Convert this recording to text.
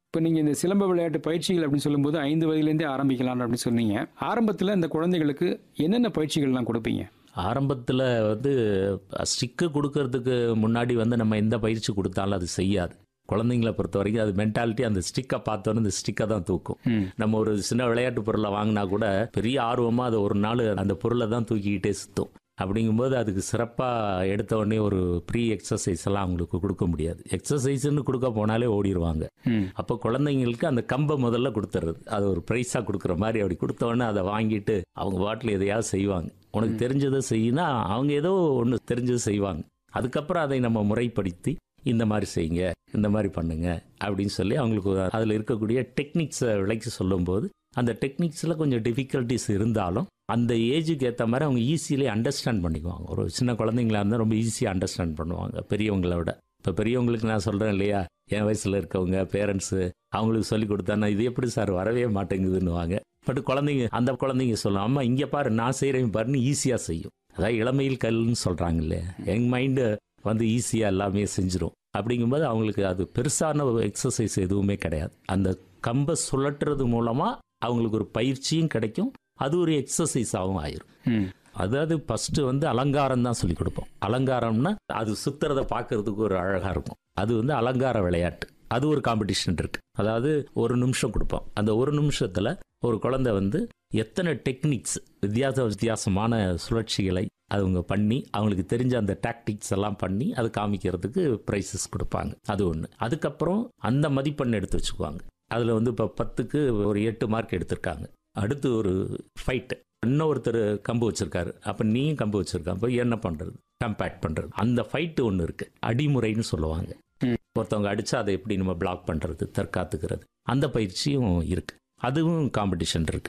இப்போ நீங்கள் இந்த சிலம்ப விளையாட்டு பயிற்சிகள் அப்படின்னு சொல்லும்போது ஐந்து வயதுலேருந்தே ஆரம்பிக்கலாம் அப்படின்னு சொன்னீங்க ஆரம்பத்தில் இந்த குழந்தைகளுக்கு என்னென்ன பயிற்சிகள்லாம் கொடுப்பீங்க ஆரம்பத்தில் வந்து ஸ்டிக்கு கொடுக்கறதுக்கு முன்னாடி வந்து நம்ம எந்த பயிற்சி கொடுத்தாலும் அது செய்யாது குழந்தைங்களை பொறுத்த வரைக்கும் அது மென்டாலிட்டி அந்த ஸ்டிக்கை பார்த்தோன்னே இந்த ஸ்டிக்கை தான் தூக்கும் ம். நம்ம ஒரு சின்ன விளையாட்டு பொருளை வாங்கினா கூட பெரிய ஆர்வமாக அது ஒரு நாள் அந்த பொருளை தான் தூக்கிக்கிட்டே சுற்றும் அப்படிங்கும்போது அதுக்கு சிறப்பாக எடுத்த உடனே ஒரு ப்ரீ எக்ஸசைஸ் எல்லாம் அவங்களுக்கு கொடுக்க முடியாது எக்ஸசைஸ்னு கொடுக்க போனாலே ஓடிடுவாங்க ம் அப்போ குழந்தைங்களுக்கு அந்த கம்பை முதல்ல கொடுத்துறது அது ஒரு ப்ரைஸாக கொடுக்குற மாதிரி அப்படி கொடுத்த உடனே அதை வாங்கிட்டு அவங்க பாட்டில் எதையாவது செய்வாங்க உனக்கு தெரிஞ்சதை செய்யினா அவங்க ஏதோ ஒன்று தெரிஞ்சது செய்வாங்க அதுக்கப்புறம் அதை நம்ம முறைப்படுத்தி இந்த மாதிரி செய்யுங்க இந்த மாதிரி பண்ணுங்க அப்படின்னு சொல்லி அவங்களுக்கு அதில் இருக்கக்கூடிய டெக்னிக்ஸை விளக்கி சொல்லும்போது அந்த டெக்னிக்ஸில் கொஞ்சம் டிஃபிகல்ட்டிஸ் இருந்தாலும் அந்த ஏஜுக்கு ஏற்ற மாதிரி அவங்க ஈஸியிலே அண்டர்ஸ்டாண்ட் பண்ணிக்குவாங்க ஒரு சின்ன குழந்தைங்களா இருந்தால் ரொம்ப ஈஸியாக அண்டர்ஸ்டாண்ட் பண்ணுவாங்க பெரியவங்கள விட இப்போ பெரியவங்களுக்கு நான் சொல்கிறேன் இல்லையா என் வயசில் இருக்கவங்க பேரண்ட்ஸு அவங்களுக்கு சொல்லி கொடுத்தானா இது எப்படி சார் வரவே மாட்டேங்குதுன்னுவாங்க பட் குழந்தைங்க அந்த குழந்தைங்க சொல்லும் அம்மா இங்கே பாரு நான் செய்கிறேன் பாருன்னு ஈஸியாக செய்யும் அதான் இளமையில் கல்லுன்னு சொல்கிறாங்க இல்லையா எங் மைண்டு வந்து ஈஸியாக எல்லாமே செஞ்சிடும் அப்படிங்கும்போது அவங்களுக்கு அது பெருசான எக்ஸசைஸ் எதுவுமே கிடையாது அந்த கம்பை சுழற்றுறது மூலமாக அவங்களுக்கு ஒரு பயிற்சியும் கிடைக்கும் அது ஒரு எக்ஸசைஸாகவும் ஆயிரும் ம் அதாவது ஃபர்ஸ்ட் வந்து அலங்காரம் தான் சொல்லி கொடுப்போம் அலங்காரம்னா அது சுத்துறத பார்க்கறதுக்கு ஒரு அழகா இருக்கும் அது வந்து அலங்கார விளையாட்டு அது ஒரு காம்படிஷன் இருக்கு அதாவது ஒரு நிமிஷம் கொடுப்போம் அந்த ஒரு நிமிஷத்துல ஒரு குழந்தை வந்து எத்தனை டெக்னிக்ஸ் வித்தியாச வித்தியாசமான சுழற்சிகளை அவங்க பண்ணி அவங்களுக்கு தெரிஞ்ச அந்த டாக்டிக்ஸ் எல்லாம் பண்ணி அது காமிக்கிறதுக்கு ப்ரைஸஸ் கொடுப்பாங்க அது ஒன்று அதுக்கப்புறம் அந்த மதிப்பெண் எடுத்து வச்சுக்குவாங்க அதில் வந்து இப்போ பத்துக்கு ஒரு எட்டு மார்க் எடுத்திருக்காங்க அடுத்து ஒரு ஃபைட்டு இன்னொருத்தர் கம்பு வச்சிருக்காரு அப்போ நீயும் கம்பு வச்சிருக்க அப்போ என்ன பண்ணுறது கம்பேக்ட் பண்ணுறது அந்த ஃபைட்டு ஒன்று இருக்கு அடிமுறைன்னு சொல்லுவாங்க ம். ஒருத்தவங்க அடிச்சா அதை எப்படி நம்ம பிளாக் பண்ணுறது தற்காத்துக்கிறது அந்த பயிற்சியும் இருக்கு அதுவும் காம்படிஷன் இருக்கு